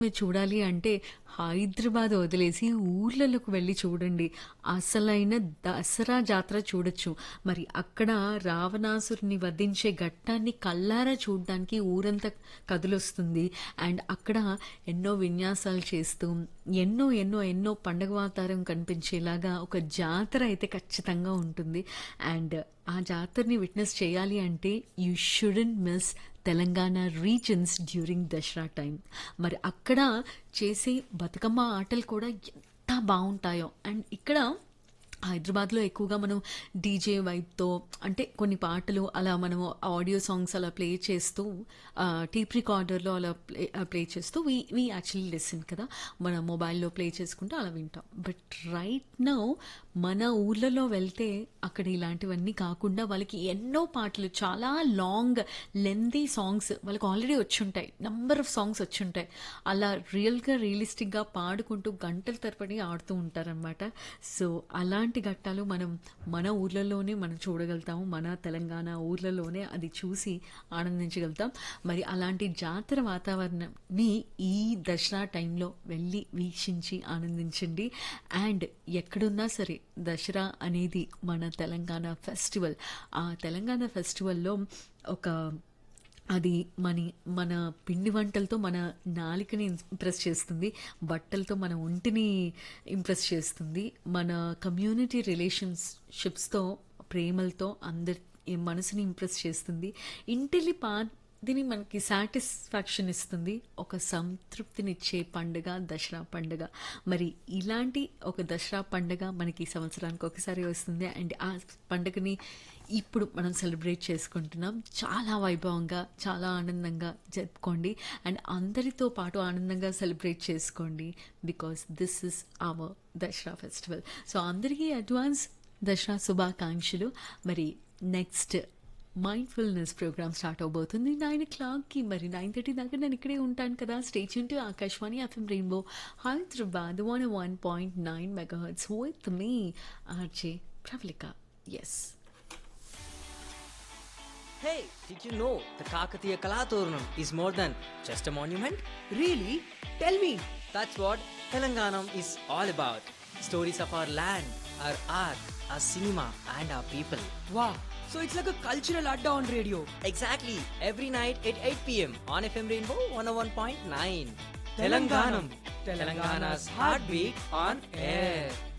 మీరు చూడాలి అంటే హైదరాబాద్ వదిలేసి ఊర్లలోకి వెళ్ళి చూడండి అసలైన దసరా జాతర చూడొచ్చు మరి అక్కడ రావణాసురుని వధించే ఘట్టాన్ని కల్లారా చూడడానికి ఊరంతా కదులొస్తుంది అండ్ అక్కడ ఎన్నో విన్యాసాలు చేస్తూ ఎన్నో ఎన్నో ఎన్నో పండగ వాతావరణం కనిపించేలాగా ఒక జాతర అయితే ఖచ్చితంగా ఉంటుంది అండ్ ఆ జాతరని విట్నెస్ చేయాలి అంటే you shouldn't miss Telangana reasons during Dasara time మరి అక్కడ చేసే బతుకమ్మ ఆటలు కూడా ఎంత బాగుంటాయో అండ్ ఇక్కడ హైదరాబాద్లో ఎక్కువగా మనం డీజే వైబ్తో అంటే కొన్ని పాటలు అలా మనము ఆడియో సాంగ్స్ అలా ప్లే చేస్తూ టేప్ రికార్డర్లో అలా ప్లే ప్లే చేస్తూ వీ వీ యాక్చువల్లీ లెసన్ కదా మన మొబైల్లో ప్లే చేసుకుంటూ అలా వింటాం బట్ రైట్ నౌ మన ఊర్లలో వెళ్తే అక్కడ ఇలాంటివన్నీ కాకుండా వాళ్ళకి ఎన్నో పాటలు చాలా లాంగ్ లెందీ సాంగ్స్ వాళ్ళకి ఆల్రెడీ వచ్చుంటాయి నంబర్ ఆఫ్ సాంగ్స్ వచ్చుంటాయి అలా రియల్గా రియలిస్టిక్గా పాడుకుంటూ గంటల తరబడి ఆడుతూ ఉంటారనమాట సో అలాంటి ఘట్టాలు మనం మన ఊర్లలోనే మనం చూడగలుగుతాము మన తెలంగాణ ఊర్లలోనే అది చూసి ఆనందించగలుగుతాం మరి అలాంటి జాతర వాతావరణాన్ని ఈ దసరా టైంలో వెళ్ళి వీక్షించి ఆనందించండి అండ్ ఎక్కడున్నా సరే దసరా అనేది మన తెలంగాణ ఫెస్టివల్ ఆ తెలంగాణ ఫెస్టివల్లో ఒక అది మన మన పిండి వంటలతో మన నాలికని ఇంప్రెస్ చేస్తుంది బట్టలతో మన ఒంటిని ఇంప్రెస్ చేస్తుంది మన కమ్యూనిటీ రిలేషన్షిప్స్తో ప్రేమలతో అందరి మనసుని ఇంప్రెస్ చేస్తుంది ఇంటిలి పా దీని మనకి సాటిస్ఫాక్షన్ ఇస్తుంది ఒక సంతృప్తినిచ్చే పండుగ దసరా పండుగ మరి ఇలాంటి ఒక దసరా పండుగ మనకి సంవత్సరానికి ఒకసారి వస్తుంది అండ్ ఆ పండుగని ఇప్పుడు మనం సెలబ్రేట్ చేసుకుంటున్నాం చాలా వైభవంగా చాలా ఆనందంగా జరుపుకోండి అండ్ అందరితో పాటు ఆనందంగా సెలబ్రేట్ చేసుకోండి because this is our Dasara festival so అందరికీ అడ్వాన్స్ దసరా శుభాకాంక్షలు మరి నెక్స్ట్ మైండ్ఫుల్నెస్ ప్రోగ్రామ్ స్టార్ట్ అవబోతుంది నైన్ ఓ క్లాక్కి మరి నైన్ థర్టీ దాకా నేను ఇక్కడే ఉంటాను కదా station to Akashvani FM rainbow Hyderabad one one point nine mega hertz with me RJ Pravallika S Hey, did you know the Kakatiya Kalaturnam is more than just a monument? Really? Tell me. That's what Telanganam is all about. Stories of our land, our art, our cinema, and our people. Wow. So it's like a cultural adda on radio. Exactly, every night at 8 pm on FM Rainbow 101.9. Telanganam. Telangana's heartbeat on air.